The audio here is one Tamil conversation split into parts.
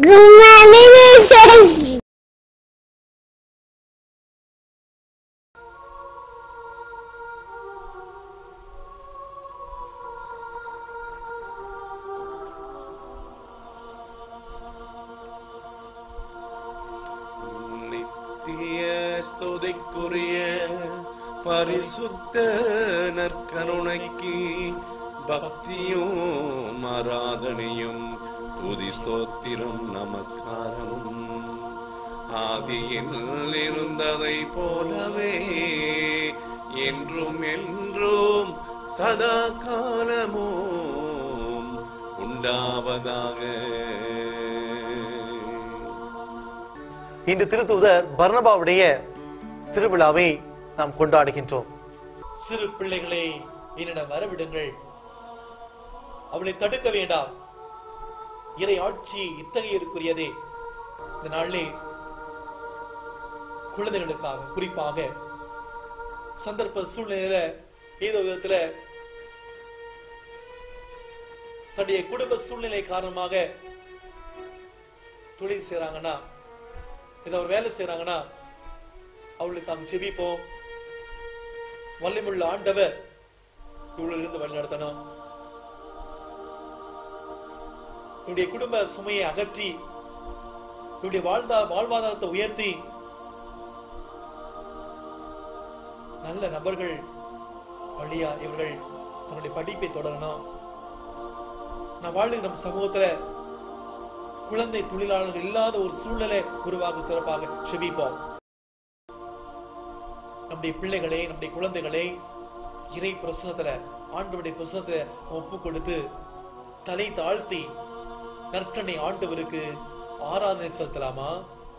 Mrs. நித்திய ஸ்துதிக்குரிய பரிசுத்த நற்கருணைக்கு பக்தியும் ஆராதனையும் துதி ஸ்தோத்திரம் நமஸ்காரமும் ஆதியில் இருந்ததை போலவே என்றும் என்றும் சதா காலமும் உண்டாவதாக இன்று திருத்தூதர் பர்னபாவுடைய திருவிழாவை நாம் கொண்டாடுகின்றோம் சிறு பிள்ளைகளை என்னிடம் வரவிடுங்கள் அவளை தடுக்க வேண்டாம் இறை ஆட்சி இத்தகையருக்குரியதே இந்த நாளிலே குழந்தைகளுக்காக குறிப்பாக சந்தர்ப்ப சூழ்நிலையில ஏதோ விதத்துல தன்னுடைய குடும்ப சூழ்நிலை காரணமாக தொழில் செய்றாங்கன்னா ஏதோ ஒரு வேலை செய்றாங்கன்னா அவளுக்காக ஜெபிப்போம் வல்லமுள்ள ஆண்டவர் இவ்வளவு இருந்து வழிநடத்தணும் இவருடைய குடும்ப சுமையை அகற்றி இவருடைய வாழ்ந்தா வாழ்வாதாரத்தை உயர்த்தி நல்ல நபர்கள் வழியா இவர்கள் தன்னுடைய படிப்பை தொடரணும் நான் வாழ்க்கை நம் சமூகத்துல குழந்தை தொழிலாளர்கள் இல்லாத ஒரு சூழ்நிலை உருவாக சிறப்பாக செபிப்போம் நம்முடைய பிள்ளைகளை நம்முடைய குழந்தைகளை இறை பிரசனத்துல ஆண்டவருடைய பிரசனத்துல ஒப்பு கொடுத்து தலை தாழ்த்தி நற்கண்ணை ஆண்டவருக்கு ஆராதனை செலுத்தலாமா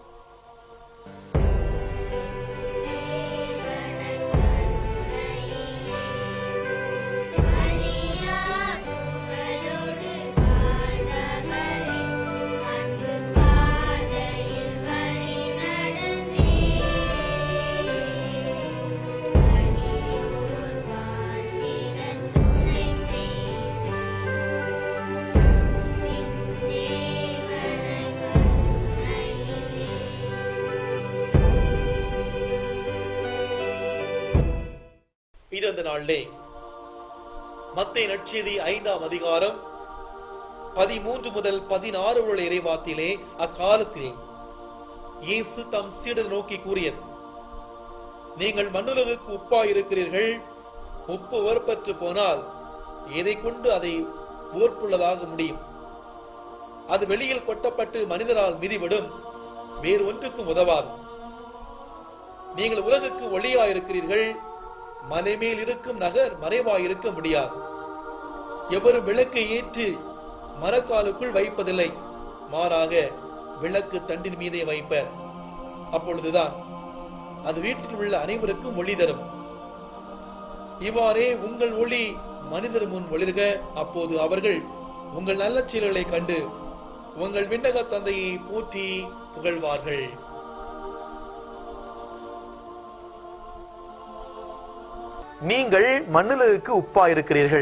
இது அந்த நாளிலே மத்திய நற்செய்தி ஐந்தாம் அதிகாரம் பதிமூன்று முதல் பதினாறு உள்ள இறைவாத்திலே அக்காலத்தில் இயேசு தம் சீடர் நோக்கி கூறியது நீங்கள் மண்ணுலகுக்கு உப்பாய் இருக்கிறீர்கள் உப்பு உவர்ப்பற்று போனால் எதை கொண்டு அதை உவர்ப்புள்ளதாக முடியும் அது வெளியில் கொட்டப்பட்டு மனிதரால் மிதிவிடும் வேறு ஒன்றுக்கும் உதவாது நீங்கள் உலகுக்கு ஒளியாயிருக்கிறீர்கள் மலை மேல் இருக்கும் நகர் மறைவாயிருக்க முடியாது எவரும் விளக்கை ஏற்றி மரக்காலுக்குள் வைப்பதில்லை மாறாக விளக்கு தண்டின் மீதே வைப்பர் அப்பொழுதுதான் அது வீட்டில் உள்ள அனைவருக்கும் ஒளி தரும் இவ்வாறே உங்கள் ஒளி மனிதர் முன் ஒளிர்க அப்போது அவர்கள் உங்கள் நல்ல செயல்களை கண்டு உங்கள் விண்ணக தந்தையை போற்றி புகழ்வார்கள் நீங்கள் மண்ணுலகுக்கு உப்பா இருக்கிறீர்கள்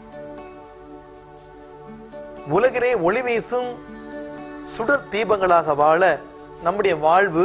உலகிலே ஒளி வீசும் சுடர் தீபங்களாக வாழ நம்முடைய வாழ்வு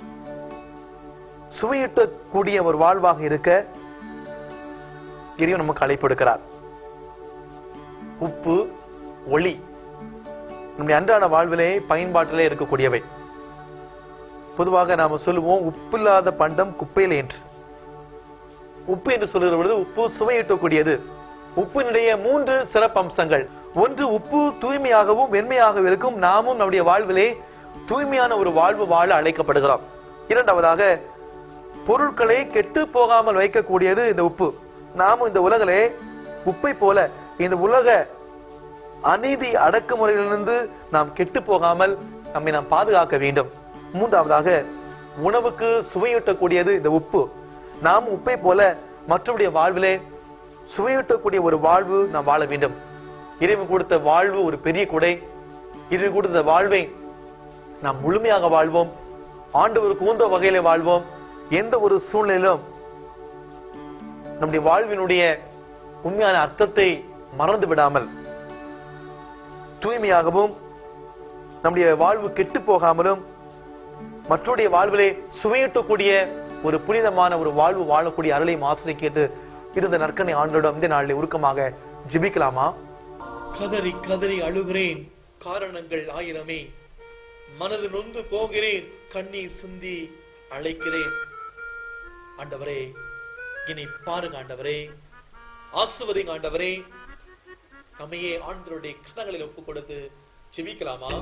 சுவையிட்டக்கூடிய ஒரு வாழ்வாக இருக்க இறைவன் நமக்கு அழைப்பு எடுக்கிறார் உப்பு ஒளி நம்முடைய அன்றாட வாழ்விலே பயன்பாட்டிலே இருக்கக்கூடியவை பொதுவாக நாம சொல்லுவோம் உப்பில்லாத பண்டம் குப்பையில் என்று உப்பு என்று சொல்லுகிற பொழுது உப்பு சுவையூட்டக்கூடியது உப்பினுடைய மூன்று சிறப்பம்சங்கள் ஒன்று உப்பு தூய்மையாகவும் வெண்மையாகவும் இருக்கும் நாமும் நம்முடைய வாழ்விலே தூய்மையான ஒரு வாழ்வு வாழ அழைக்கப்படுகிறோம் இரண்டாவதாக பொருட்களை கெட்டு போகாமல் வைக்கக்கூடியது இந்த உப்பு நாமும் இந்த உலகிலே உப்பை போல இந்த உலக அநீதி அடக்குமுறையிலிருந்து நாம் கெட்டு போகாமல் நம்மை நாம் பாதுகாக்க வேண்டும் மூன்றாவதாக உணவுக்கு சுவையூட்டக்கூடியது இந்த உப்பு நாம் உப்பை போல மற்றவருடைய வாழ்விலே சுவையூட்டக்கூடிய ஒரு வாழ்வு நாம் வாழ வேண்டும் இறைவன் கொடுத்த வாழ்வு ஒரு பெரிய கொடை இறைவன் கொடுத்த வாழ்வை நாம் முழுமையாக வாழ்வோம் ஆண்டவருக்கு உந்த வகையில வாழ்வோம் எந்த ஒரு சூழ்நிலையிலும் நம்முடைய வாழ்வினுடைய உண்மையான அர்த்தத்தை மறந்து விடாமல் தூய்மையாகவும் நம்முடைய வாழ்வு கெட்டு போகாமலும் மற்றவருடைய வாழ்விலே சுவையூட்டக்கூடிய ஒரு புனிதமான ஒரு வாழ்வு வாழக்கூடிய அருளையும் ஆசிரியை கேட்டு இருந்த நற்கனை ஆண்டோட இந்த நாளில் உருக்கமாக ஜெபிக்கலாமா கதறி கதறி அழுகிறேன் காரணங்கள் ஆயிரமே மனது நொந்து போகிறேன் கண்ணீர் சிந்தி அழைக்கிறேன் ஆண்டவரே என்னை பாருங்க ஆண்டவரே ஆசுவதிங்க ஆண்டவரே நம்மையே ஆண்டவருடைய கரங்களில் ஒப்புக் கொடுத்து ஜெபிக்கலாமா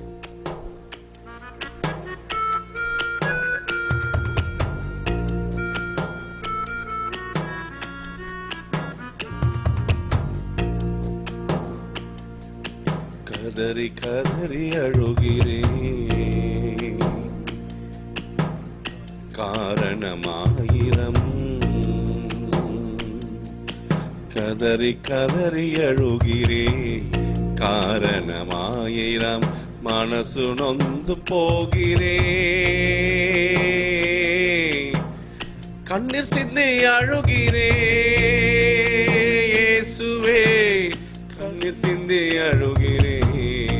கதறி கதறி அழுகிறேன் காரணமாயிரம் கதறி கதறி அழுகிறேன் காரணமாயிரம் மனசு நொந்து போகிறேன் கண்ணீர் சிந்தி அழுகிறேன் இயேசுவே கண்ணீர் சிந்தி அழுகிறேன்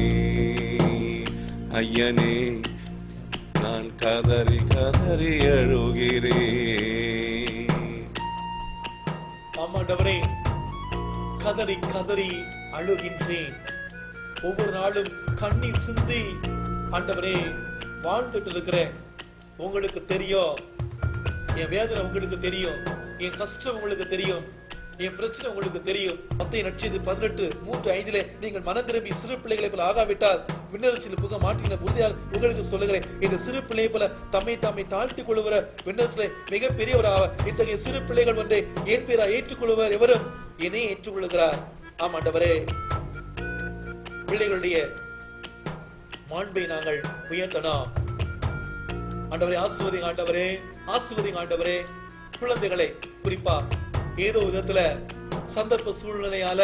ஐயனே நான் கதறி கதறி அழுகிறேன் ஆமாண்டவரே கதறி கதறி அழுகின்றேன் ஒவ்வொரு நாளும் கண்ணீர் சிந்தி ஆண்டவரே வாழ்ந்துட்டு இருக்கிறேன் உங்களுக்கு தெரியும் என் வேதனை உங்களுக்கு தெரியும் என் கஷ்டம் உங்களுக்கு தெரியும் என் பிரச்சனை உங்களுக்கு தெரியும் மத்திய நட்சது பதினெட்டு மூன்று ஐந்திலே நீங்கள் மனம் திரும்பி சிறு பிள்ளைகளை போல ஆகாவிட்டால் விண்ணரசில் புக மாட்டீங்க உறுதியாக உங்களுக்கு சொல்லுகிறேன் இந்த சிறு பிள்ளை போல தம்மை தம்மை தாழ்த்திக் கொள்ளுகிற விண்ணரசிலே மிக பெரியவராக இத்தகைய சிறு பிள்ளைகள் ஒன்றை ஏன் பேரா ஏற்றுக்கொள்வர் எவரும் என்னை ஏற்றுக்கொள்ளுகிறார் ஆமாண்டவரே பிள்ளைகளுடைய மாண்பை நாங்கள் உயர்த்தணும் ஆண்டவரே ஆசுவதி ஆண்டவரே ஆசுவதி ஆண்டவரே குழந்தைகளை குறிப்பா ஏதோ விதத்துல சந்தர்ப்ப சூழ்நிலையால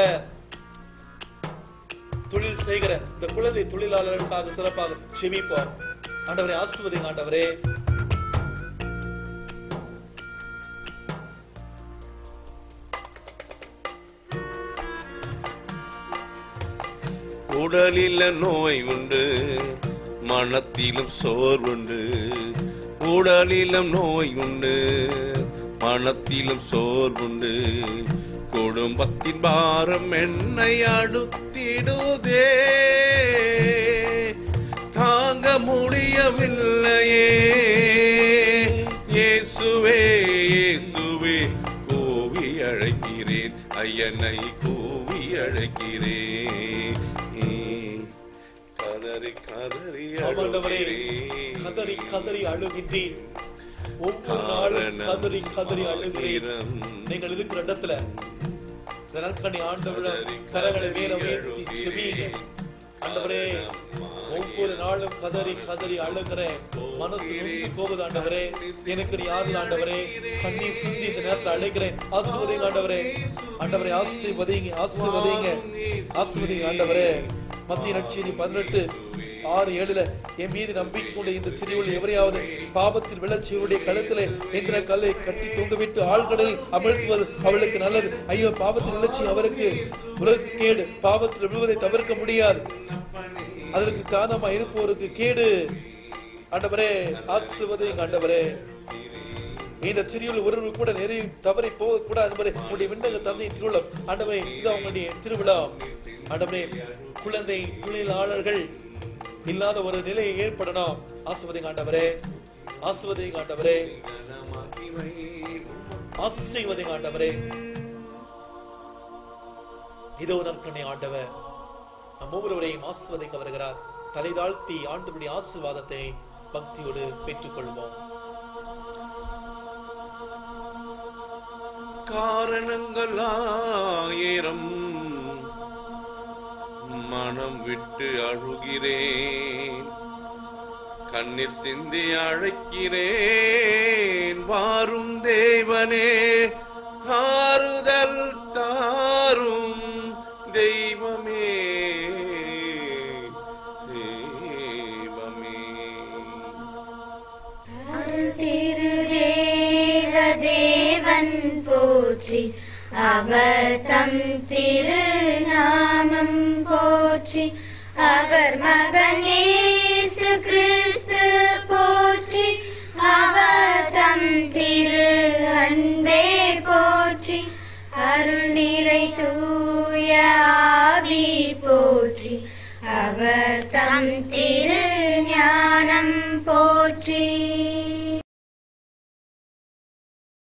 தொழில் செய்கிற இந்த குழந்தை தொழிலாளர்களுக்காக சிறப்பாக செவிப்போம் ஆண்டவரே ஆசுவதி ஆண்டவரே உடலில நோய் உண்டு மனத்திலும் சோர்வுண்டு உடலிலும் நோய் உண்டு மனத்திலும் சோர்வுண்டு குடும்பத்தின் பாரம் என்னை அடுத்திடுதே தாங்க முடியவில்லையே இயேசுவே இயேசுவே கூவி அழைக்கிறேன் ஐயனை கூவி அழைக்கிறேன் கதறி கதறி ஆமாண்டவரே அழுகிறேன். கதறி கதறி அழுகின்றேன் ஒவ்வொரு நாளும் கதறி கதறி அழுகிறேன் காரணமாயிரம் நீங்கள் இருக்கிற இடத்துல இந்த நற்கணி ஆண்டவரிடம் கரங்களை மேல உயர்த்தி செவியுங்க ஆண்டவரே ஒவ்வொரு நாளும் கதறி கதறி அழுகிறேன் மனசு நொந்து போகுது ஆண்டவரே எனக்கு நீ யாரு ஆண்டவரே கண்ணீர் சிந்தி இந்த நேரத்துல அழைக்கிறேன் ஆசிர்வதிங்க ஆண்டவரே ஆண்டவரே ஆசீர்வதிங்க ஆசீர்வதிங்க ஆசீர்வதிங்க ஆண்டவரே மத்திய நட்சதி பதினெட்டு ஆறு ஏழுல என் மீது நம்பிக்கை கொண்ட இந்த சிறியுள் எவரையாவது பாவத்தில் விளச்சியவருடைய கழுத்திலே என்ற கல்லை கட்டி தொங்கவிட்டு ஆழ்கடலில் அமிழ்த்துவது அவளுக்கு நல்லது ஐயோ பாவத்தில் விளச்சி அவருக்கு உலக கேடு பாவத்தில் விழுவதை தவிர்க்க முடியாது அதற்கு காரணமா இருப்போருக்கு கேடு ஆண்டவரே ஆசுவதை ஆண்டவரே இந்த சிறியுள் ஒருவர் கூட நிறைய தவறி போக கூடாது என்பதை உங்களுடைய விண்ணக தந்தை திருவிழா ஆண்டவரே இது அவங்களுடைய திருவிழா ஆண்டவரே குழந்தை தொழிலாளர்கள் இல்லாத ஒரு நிலை ஏற்படணும் ஆசுவதை ஆண்டவரே ஆசுவதை ஆண்டவரே ஆசீர்வதை ஆண்டவரே இதோ நற்கண்ணை ஆண்டவர் நம் ஒவ்வொருவரையும் ஆசிர்வதிக்க வருகிறார் தலை தாழ்த்தி ஆண்டவருடைய ஆசீர்வாதத்தை பக்தியோடு பெற்றுக்கொள்வோம் காரணங்கள் ஆயிரம் மனம் விட்டு அழுகிறேன் கண்ணீர் சிந்தி அழைக்கிறேன் வாரும் தேவனே ஆறுதல் தாரும் தெய்வமே தெய்வமே திருதேவ தேவன் போற்றி அவர் தம் திருநாமம் போற்றி அவர் மகன் இயேசு கிறிஸ்து போற்றி அவர் தம் திரு அன்பே போற்றி அருள் நிறை தூய ஆவி போற்றி அவர் தம் திரு ஞானம் போற்றி